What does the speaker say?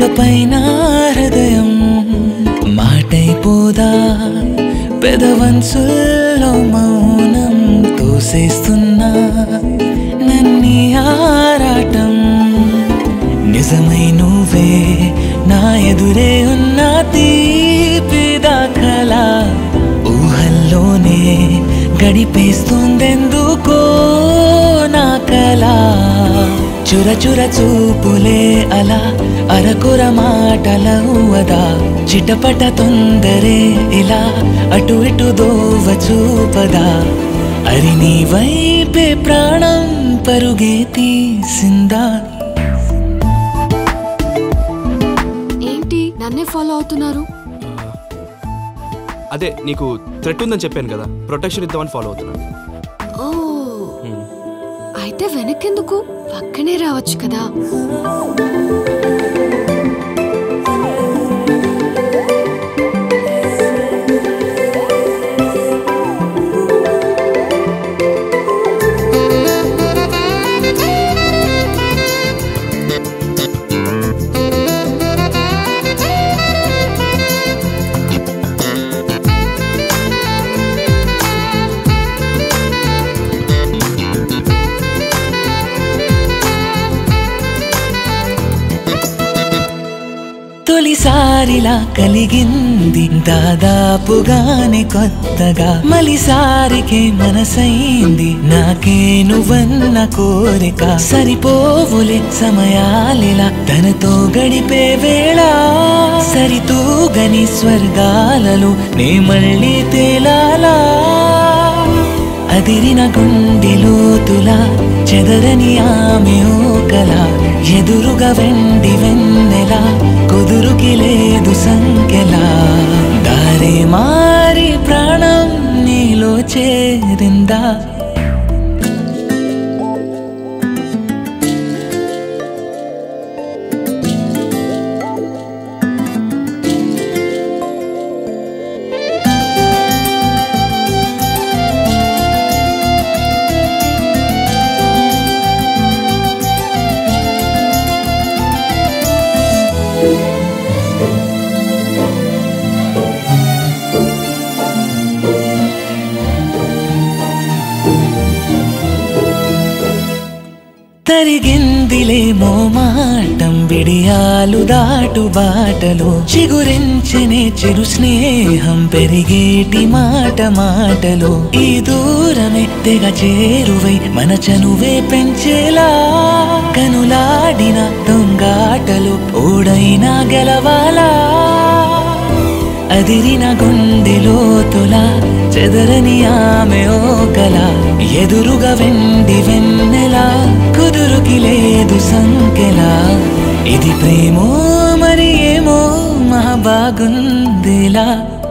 ఇకపైన హృదయం మాటైపోదా పెదవంచుల్లో మౌనం తోసేస్తున్నా నన్ని ఆరాటం నిజమై నువ్వే నా ఎదురే ఉన్న తీపి దాఖలా ఊహల్లోనే గడిపేస్తుందెందుకో నా కలా చుర చుర చూపులే అలా అరకుర మాటలవదా చిటపట తొందరే ఇలా అటు ఇటు దోవ చూపదా అరి నీ వైపే ప్రాణం పరుగే తీసిందా ఏంటి నన్నే ఫాలో అవుతున్నారు అదే నీకు థ్రెట్ ఉందని చెప్పాను కదా ప్రొటెక్షన్ ఇద్దామని ఫాలో అవుతున్నాను ఓ అయితే వెనకెందుకు పక్కనే రావచ్చు కదా తొలిసారిలా కలిగింది దాదాపుగానే కొత్తగా మలిసారికే మనసైంది నాకే నువ్వన్న కోరిక సరిపోవులే సమయాలిలా తనతో గడిపే వేళ సరితూగని స్వర్గాలలో నే మళ్ళీ తేలాలా అదిరిన గుండెలోతులా చెదరని ఆమె ఓకల ఎదురుగా వెండి వెన్నెల కుదురుకి లేదు సంఖ్యలా దారి మారి ప్రాణం నీలో చేరిందా తరిగిందిలే మోమాటం విడియాలు దాటు బాటలో చిగురించనే చిరు స్నేహం పెరిగేటి మాట మాటలో ఈ దూరమే తెగ చేరువై మన చనువే పెంచేలా కనులాడిన దొంగాటలు ఓడైనా గెలవాలా అదిరిన గుండెలోతుల చెదరని ఆమె ఓకల ఎదురుగా వెండి వెన్నెల కుదురుకి లేదు సంకెలా ఇది ప్రేమో మరి ఏమో మహా బాగుందిలా